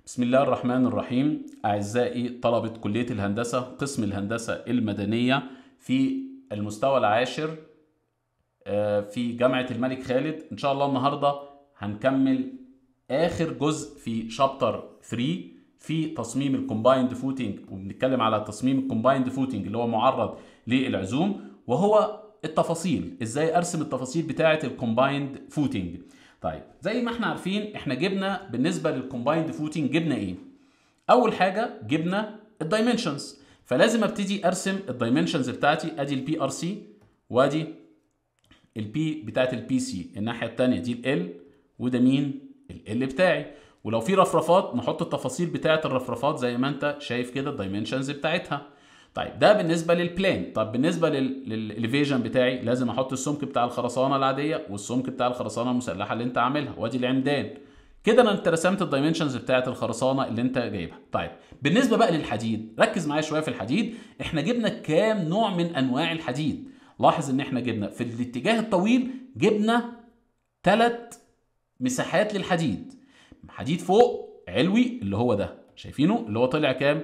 بسم الله الرحمن الرحيم أعزائي طلبة كلية الهندسة قسم الهندسة المدنية في المستوى العاشر آه، في جامعة الملك خالد إن شاء الله النهاردة هنكمل آخر جزء في شابتر 3 في تصميم الكومبايند فوتنج وبنتكلم على تصميم الكومبايند فوتنج اللي هو معرض للعزوم وهو التفاصيل ازاي ارسم التفاصيل بتاعه الكومبايند فوتنج طيب زي ما احنا عارفين احنا جبنا بالنسبه للكومبايند فوتنج جبنا ايه اول حاجه جبنا الدايمنشنز فلازم ابتدي ارسم الدايمنشنز بتاعتي ادي البي ار سي وادي البي بتاعت البي سي الناحيه الثانيه دي ال وده مين ال بتاعي ولو في رفرفات نحط التفاصيل بتاعه الرفرفات زي ما انت شايف كده الدايمنشنز بتاعتها طيب ده بالنسبه للبلان طب بالنسبه للاليفيجن بتاعي لازم احط السمك بتاع الخرسانه العاديه والسمك بتاع الخرسانه المسلحه اللي انت عاملها وادي العمدان كده انا انت رسمت الدايمنشنز بتاعه الخرسانه اللي انت جايبها طيب بالنسبه بقى للحديد ركز معايا شويه في الحديد احنا جبنا كام نوع من انواع الحديد لاحظ ان احنا جبنا في الاتجاه الطويل جبنا ثلاث مساحات للحديد حديد فوق علوي اللي هو ده شايفينه اللي هو طلع كام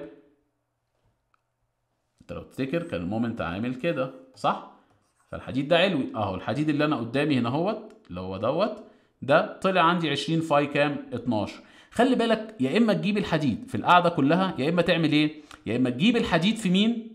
انت لو تفتكر كان المومنت عامل كده صح فالحديد ده علوي اهو الحديد اللي انا قدامي هنا اهوت اللي هو دوت ده طلع عندي 20 فاي كام 12 خلي بالك يا اما تجيب الحديد في القاعده كلها يا اما تعمل ايه يا اما تجيب الحديد في مين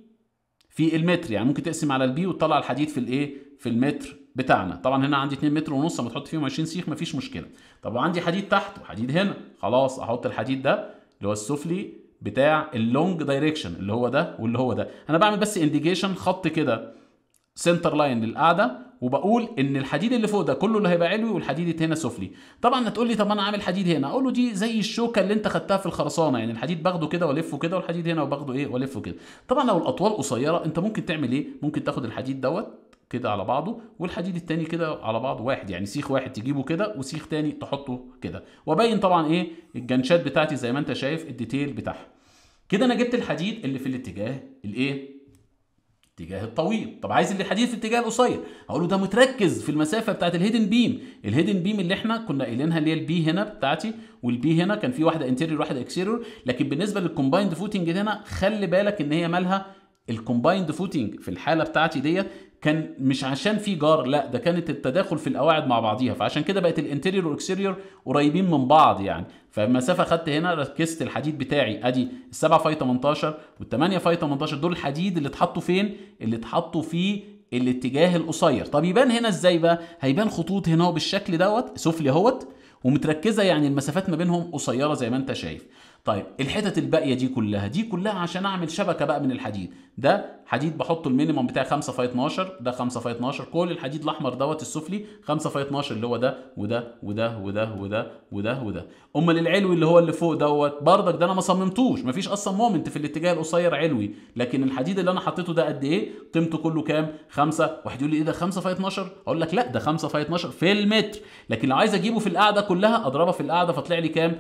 في المتر يعني ممكن تقسم على البي وتطلع الحديد في الايه في المتر بتاعنا طبعا هنا عندي 2 متر ونص لما تحط فيهم 20 سيخ مفيش مشكله طب وعندي حديد تحت وحديد هنا خلاص احط الحديد ده اللي هو السفلي بتاع اللونج دايركشن اللي هو ده واللي هو ده انا بعمل بس انديكيشن خط كده سنتر لاين للقاعده وبقول ان الحديد اللي فوق ده كله اللي هيبقى علوي والحديد هنا سفلي طبعا هتقول لي طب انا عامل حديد هنا اقول له دي زي الشوكه اللي انت خدتها في الخرسانه يعني الحديد باخده كده والفه كده والحديد هنا وباخده ايه والفه كده طبعا لو الاطوال قصيره انت ممكن تعمل ايه ممكن تاخد الحديد دوت كده على بعضه والحديد التاني كده على بعضه واحد يعني سيخ واحد تجيبه كده وسيخ تاني تحطه كده وابين طبعا ايه الجنشات بتاعتي زي ما انت شايف الديتيل بتاعها كده انا جبت الحديد اللي في الاتجاه الايه الاتجاه الطويل طب عايز اللي الحديد في الاتجاه القصير هقول له ده متركز في المسافه بتاعت الهيدن بيم الهيدن بيم اللي احنا كنا قايلينها اللي هي البي هنا بتاعتي والبي هنا كان في واحده انتيريور واحده اكسيريور لكن بالنسبه للكومبايند فوتنج هنا خلي بالك ان هي مالها الكومبايند فوتنج في الحاله بتاعتي ديت كان مش عشان في جار لا ده كانت التداخل في القواعد مع بعضيها فعشان كده بقت الانتيريور والاكستيريور قريبين من بعض يعني فالمسافه خدت هنا ركزت الحديد بتاعي ادي ال 7 فاي 18 وال 8 فاي 18 دول الحديد اللي اتحطوا فين؟ اللي اتحطوا في الاتجاه القصير طب يبان هنا ازاي بقى؟ هيبان خطوط هنا بالشكل دوت سفلي اهوت ومتركزه يعني المسافات ما بينهم قصيره زي ما انت شايف طيب الحتت الباقيه دي كلها دي كلها عشان اعمل شبكه بقى من الحديد ده حديد بحطه المينيمم بتاعي 5 في 12 ده 5 في 12 كل الحديد الاحمر دوت السفلي 5 في 12 اللي هو ده وده وده وده وده وده وده امال العلوي اللي هو اللي فوق دوت بردك ده انا ما صممتوش مفيش اصلا مومنت في الاتجاه القصير علوي لكن الحديد اللي انا حطيته ده قد ايه قيمته كله كام 5 واحد يقول لي ايه ده 5 في 12 اقول لك لا ده 5 في 12 في المتر لكن لو عايز اجيبه في القاعده كلها اضربها في القاعده فطلع لي كام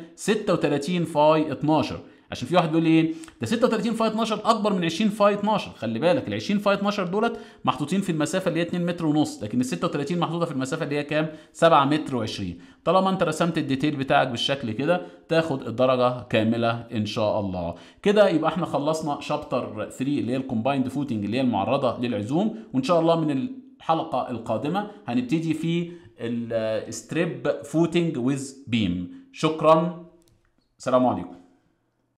36 فاي 12 عشان في واحد بيقول لي ايه ده 36 فاي 12 اكبر من 20 فاي 12 خلي بالك ال 20 فاي 12 دولت محطوطين في المسافه اللي هي 2 متر ونص لكن ال 36 محطوطه في المسافه اللي هي كام 7 متر و20 طالما انت رسمت الديتيل بتاعك بالشكل كده تاخد الدرجه كامله ان شاء الله كده يبقى احنا خلصنا شابتر 3 اللي هي الكومبايند فوتنج اللي هي المعرضه للعزوم وان شاء الله من الحلقه القادمه هنبتدي في الستريب فوتنج ويز بيم شكرا سلام عليكم